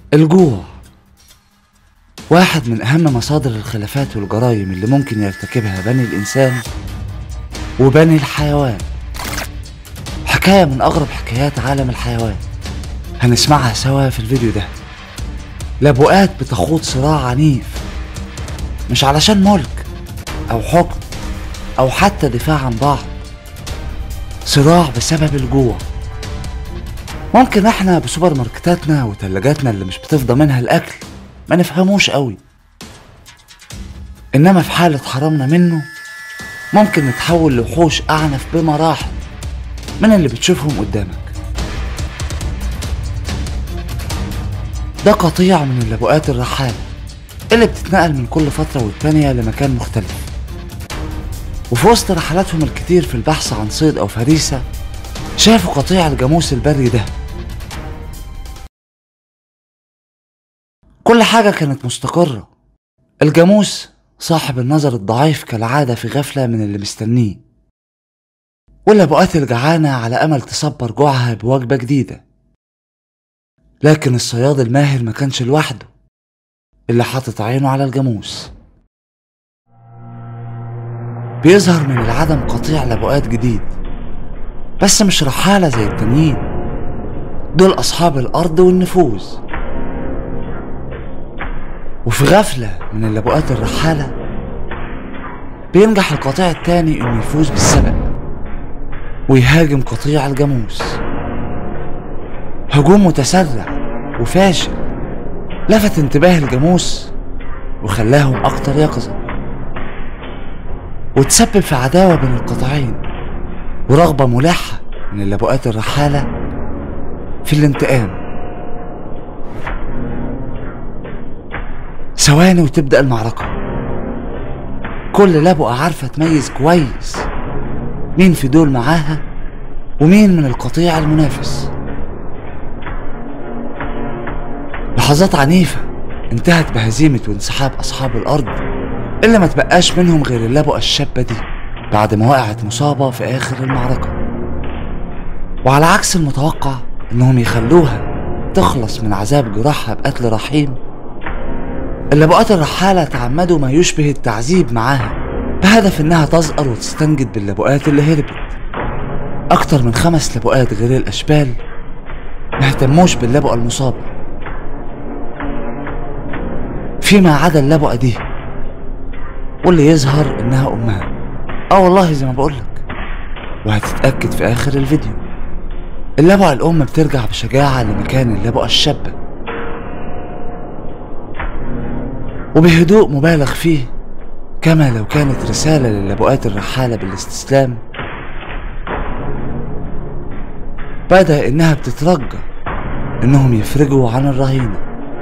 الجوع واحد من أهم مصادر الخلافات والجرائم اللي ممكن يرتكبها بني الإنسان وبني الحيوان حكاية من أغرب حكايات عالم الحيوان هنسمعها سوا في الفيديو ده لبؤات بتخوض صراع عنيف مش علشان ملك أو حكم أو حتى دفاع عن بعض صراع بسبب الجوع ممكن احنا بسوبر ماركتاتنا وتلاجاتنا اللي مش بتفضى منها الأكل ما نفهموش قوي إنما في حالة حرمنا منه ممكن نتحول لوحوش أعنف بمراحل من اللي بتشوفهم قدامك ده قطيع من اللبؤات الرحالة اللي بتتنقل من كل فترة والتانية لمكان مختلف وفي وسط رحلاتهم الكتير في البحث عن صيد أو فريسة شافوا قطيع الجاموس البري ده كل حاجة كانت مستقرة الجاموس صاحب النظر الضعيف كالعادة في غفلة من اللي مستنيه واللبؤات الجعانة على أمل تصبر جوعها بوجبة جديدة لكن الصياد الماهر ما كانش لوحده اللي حاطط عينه على الجاموس بيظهر من العدم قطيع لبؤات جديد بس مش رحالة زي التانيين دول أصحاب الأرض والنفوذ وفي غفلة من اللبؤات الرحالة بينجح القطيع التاني إنه يفوز بالسبق ويهاجم قطيع الجاموس هجوم متسرع وفاشل لفت انتباه الجاموس وخلاهم أكتر يقظة وتسبب في عداوة بين القطاعين ورغبة ملحة من اللبؤات الرحالة في الانتقام ثواني وتبدأ المعركة كل لبؤة عارفة تميز كويس مين في دول معاها ومين من القطيع المنافس لحظات عنيفة انتهت بهزيمة وانسحاب أصحاب الأرض اللي ما تبقاش منهم غير اللبؤة الشابة دي بعد ما وقعت مصابة في آخر المعركة وعلى عكس المتوقع إنهم يخلوها تخلص من عذاب جراحها بقتل رحيم اللبؤات الرحالة تعمدوا ما يشبه التعذيب معاها بهدف إنها تزقر وتستنجد باللبؤات اللي هربت أكتر من خمس لبؤات غير الأشبال ما اهتموش باللبؤة المصابة فيما عدا اللبؤة دي واللي يظهر إنها أمها اه والله زي ما بقولك وهتتأكد في آخر الفيديو اللبؤة الأم بترجع بشجاعة لمكان اللبؤة الشابة وبهدوء مبالغ فيه كما لو كانت رسالة للبؤات الرحالة بالاستسلام بدأ إنها بتترجى إنهم يفرجوا عن الرهينة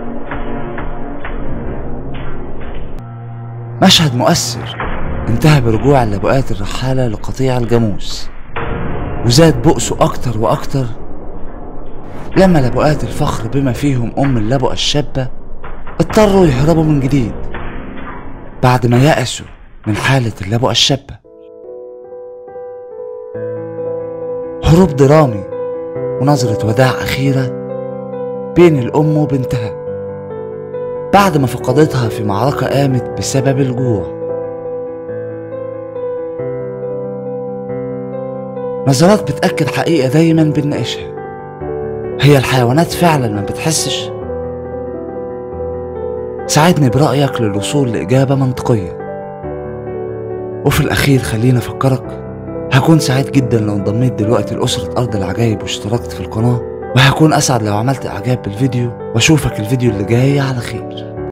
مشهد مؤثر انتهى برجوع اللبؤات الرحالة لقطيع الجاموس وزاد بؤسه أكتر وأكتر لما لبؤات الفخر بما فيهم أم اللبؤة الشابة اضطروا يهربوا من جديد بعد ما يأسوا من حالة اللبؤة الشابة هروب درامي ونظرة وداع أخيرة بين الأم وبنتها بعد ما فقدتها في معركة قامت بسبب الجوع نظرات بتأكد حقيقة دايما بنناقشها هي الحيوانات فعلا ما بتحسش ساعدني برأيك للوصول لإجابة منطقية وفي الأخير خليني أفكرك هكون سعيد جدا لو انضميت دلوقتي لأسرة أرض العجايب واشتركت في القناة وهكون أسعد لو عملت إعجاب بالفيديو وأشوفك الفيديو اللي جاي على خير